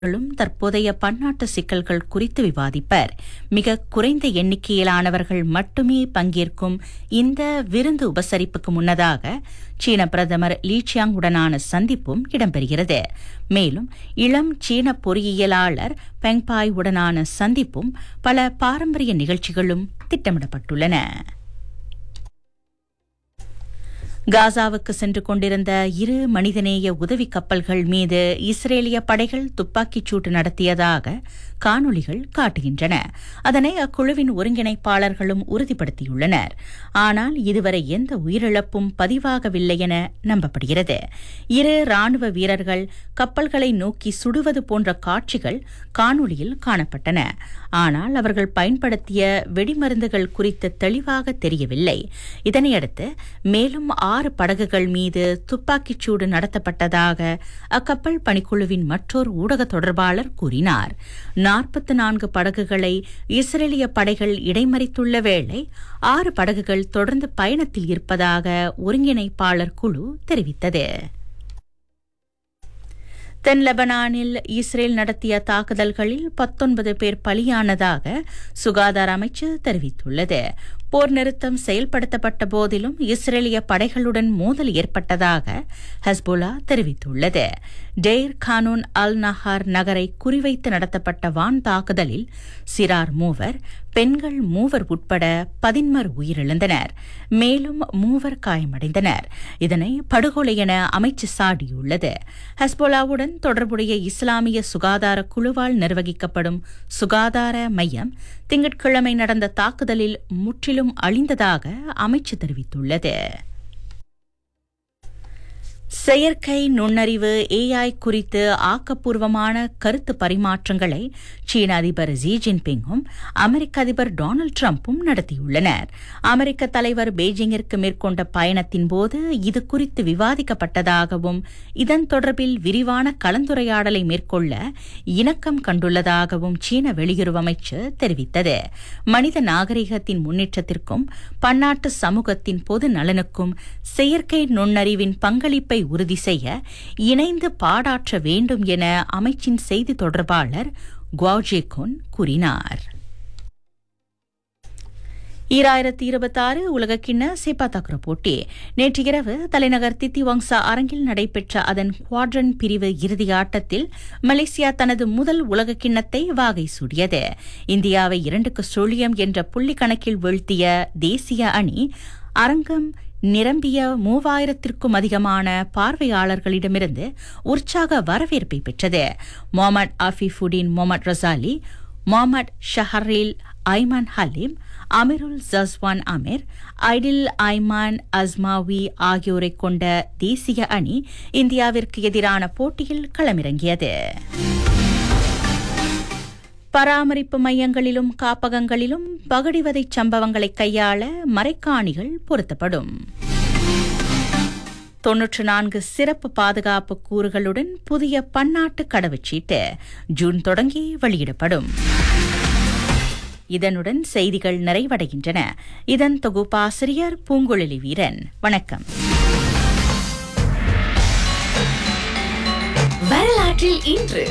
களும் தற்போதைய பன்னாட்டு சிக்கல்கள் குறித்து விவாதிப்பர் மிக குறைந்த எண்ணிக்கையிலானவர்கள் மட்டுமே பங்கேற்கும் இந்த விருந்து உபசரிப்புக்கு முன்னதாக சீன பிரதமர் லீ சியாங் உடனான சந்திப்பும் இடம்பெறுகிறது மேலும் இளம் சீன பொறியியலாளர் பெங்பாய் உடனான சந்திப்பும் பல பாரம்பரிய நிகழ்ச்சிகளும் திட்டமிடப்பட்டுள்ளன காசாவுக்கு சென்று கொண்டிருந்த இரு மனிதநேய உதவி கப்பல்கள் மீது இஸ்ரேலிய படைகள் துப்பாக்கிச் சூட்டு நடத்தியதாக காணொலிகள் காட்டுகின்றன அதனை அக்குழுவின் ஒருங்கிணைப்பாளர்களும் உறுதிப்படுத்தியுள்ளனர் ஆனால் இதுவரை எந்த உயிரிழப்பும் பதிவாகவில்லை என நம்பப்படுகிறது இரு ராணுவ வீரர்கள் கப்பல்களை நோக்கி சுடுவது போன்ற காட்சிகள் காணொலியில் காணப்பட்டன ஆனால் அவர்கள் பயன்படுத்திய வெடிமருந்துகள் குறித்து தெளிவாக தெரியவில்லை இதனையடுத்து மேலும் ஆறு படகுகள் மீது துப்பாக்கிச் சூடு நடத்தப்பட்டதாக அக்கப்பல் பணிக்குழுவின் மற்றொரு ஊடக தொடர்பாளர் கூறினார் நாற்பத்தி நான்கு படகுகளை இஸ்ரேலிய படைகள் இடைமறித்துள்ள வேளை ஆறு படகுகள் தொடர்ந்து பயணத்தில் இருப்பதாக ஒருங்கிணைப்பாளர் குழு தெரிவித்தது தென் லெபனானில் இஸ்ரேல் நடத்திய தாக்குதல்களில் பத்தொன்பது பேர் பலியானதாக சுகாதார அமைச்சு தெரிவித்துள்ளது போர் நிறுத்தம் செயல்படுத்தப்பட்ட போதிலும் இஸ்ரேலிய படைகளுடன் மோதல் ஏற்பட்டதாக ஹஸ்புல்லா தெரிவித்துள்ளது டெய்ர் கானூன் அல் நஹார் நகரை குறிவைத்து நடத்தப்பட்ட வான் தாக்குதலில் சிறார் மூவர் பெண்கள் மூவர் உட்பட பதின்மர் உயிரிழந்தனர் மேலும் மூவர் காயமடைந்தனர் இதனை படுகொலை என அமைச்சு சாடியுள்ளது ஹஸ்போலாவுடன் தொடர்புடைய இஸ்லாமிய சுகாதார குழுவால் நிர்வகிக்கப்படும் சுகாதார மையம் திங்கட்கிழமை நடந்த தாக்குதலில் முற்றிலும் அழிந்ததாக அமைச்சு தெரிவித்துள்ளது செயற்கை நுண்ணறிவு ஏஐ குறித்து ஆக்கப்பூர்வமான கருத்து பரிமாற்றங்களை சீன அதிபர் ஜி ஜின்பிங்கும் அமெரிக்க அதிபர் டொனால்டு டிரம்பும் நடத்தியுள்ளனர் அமெரிக்க தலைவர் பெய்ஜிங்கிற்கு மேற்கொண்ட பயணத்தின் போது இது குறித்து விவாதிக்கப்பட்டதாகவும் இதன் தொடர்பில் விரிவான கலந்துரையாடலை மேற்கொள்ள இணக்கம் கண்டுள்ளதாகவும் சீன வெளியுறவு அமைச்சு தெரிவித்தது மனித நாகரிகத்தின் முன்னேற்றத்திற்கும் பன்னாட்டு சமூகத்தின் பொது நலனுக்கும் செயற்கை நுண்ணறிவின் பங்களிப்பை உறுதி செய்ய இணைந்து பாடாற்ற வேண்டும் என அமைச்சின் செய்தி தொடர்பாளர் குவாஜேகோன் கூறினார் ஈராயிரத்தி இருபத்தாறு உலகக்கிண்ண சேப்பாத்தாக்குற போட்டி நேற்று இரவு தலைநகர் தித்திவாங்சா அரங்கில் நடைபெற்ற அதன் குவாட்ரன் பிரிவு இறுதி ஆட்டத்தில் மலேசியா தனது முதல் உலகக்கிண்ணத்தை வாகை சூடியது இந்தியாவை இரண்டுக்கு சுழியம் என்ற புள்ளி கணக்கில் வீழ்த்திய தேசிய அணி அரங்கம் நிரம்பிய மூவாயிரத்திற்கும் அதிகமான பார்வையாளர்களிடமிருந்து உற்சாக வரவேற்பை பெற்றது Mohamed Afifuddin Mohamed Razali Mohamed Shahril Aiman Halim Amirul Jaswan Amir Aidil Aiman Azmawi ஆகியோரை கொண்ட தேசிய அணி இந்தியாவிற்கு எதிரான போட்டியில் களமிறங்கியது பராமரிப்பு மையங்களிலும் காப்பகங்களிலும் பகடிவதை சம்பவங்களை கையாள மறைக்காணிகள் பொருத்தப்படும் தொன்னூற்று நான்கு சிறப்பு பாதுகாப்பு கூறுகளுடன் புதிய பன்னாட்டு கடவுச்சீட்டு ஜூன் தொடங்கி வெளியிடப்படும் இதனுடன் செய்திகள் நிறைவடைகின்றன இதன் தொகுப்பாசிரியர் பூங்குழலி வீரன் வணக்கம் வரலாற்றில் இன்று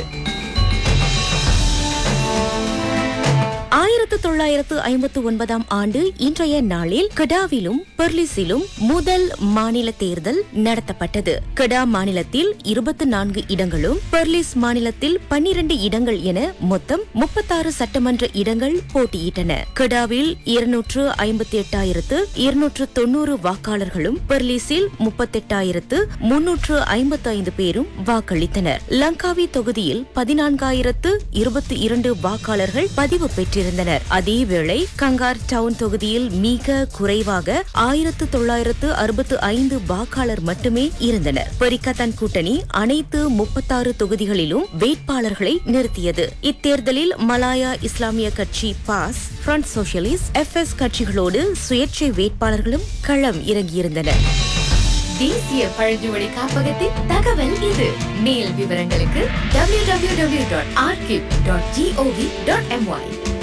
ஆயிரத்து தொள்ளாயிரத்து ஐம்பத்து ஒன்பதாம் ஆண்டு இன்றைய நாளில் கெடாவிலும் பெர்லிஸிலும் முதல் மாநில தேர்தல் நடத்தப்பட்டது கெடா மாநிலத்தில் இருபத்தி நான்கு இடங்களும் பெர்லிஸ் மாநிலத்தில் பன்னிரண்டு இடங்கள் என மொத்தம் முப்பத்தாறு சட்டமன்ற இடங்கள் போட்டியிட்டன கெடாவில் இருநூற்று ஐம்பத்தி எட்டாயிரத்து இருநூற்று தொன்னூறு வாக்காளர்களும் பெர்லிஸில் முப்பத்தெட்டாயிரத்து முன்னூற்று ஐம்பத்தி ஐந்து பேரும் வாக்களித்தனர் லங்காவி தொகுதியில் பதினான்காயிரத்து இருபத்தி இரண்டு வாக்காளர்கள் பதிவு பெற்றிருந்தனர் அதேவேளை கங்கார் டவுன் தொகுதியில் மிக குறைவாக ஆயிரத்து தொள்ளாயிரத்து அறுபத்து ஐந்து வாக்காளர் மட்டுமே இருந்தனர் பெரிக்கத்தன் கூட்டணி அனைத்து முப்பத்தாறு தொகுதிகளிலும் வேட்பாளர்களை நிறுத்தியது இத்தேர்தலில் மலாயா இஸ்லாமிய கட்சி PAS Front Socialist F S கட்சிகளோடு சுயேட்சை வேட்பாளர்களும் களம் இறங்கியிருந்தனர் தேசிய பழங்குடி காப்பகத்தின் தகவல் இது மேல் விவரங்களுக்கு www.archive.gov.my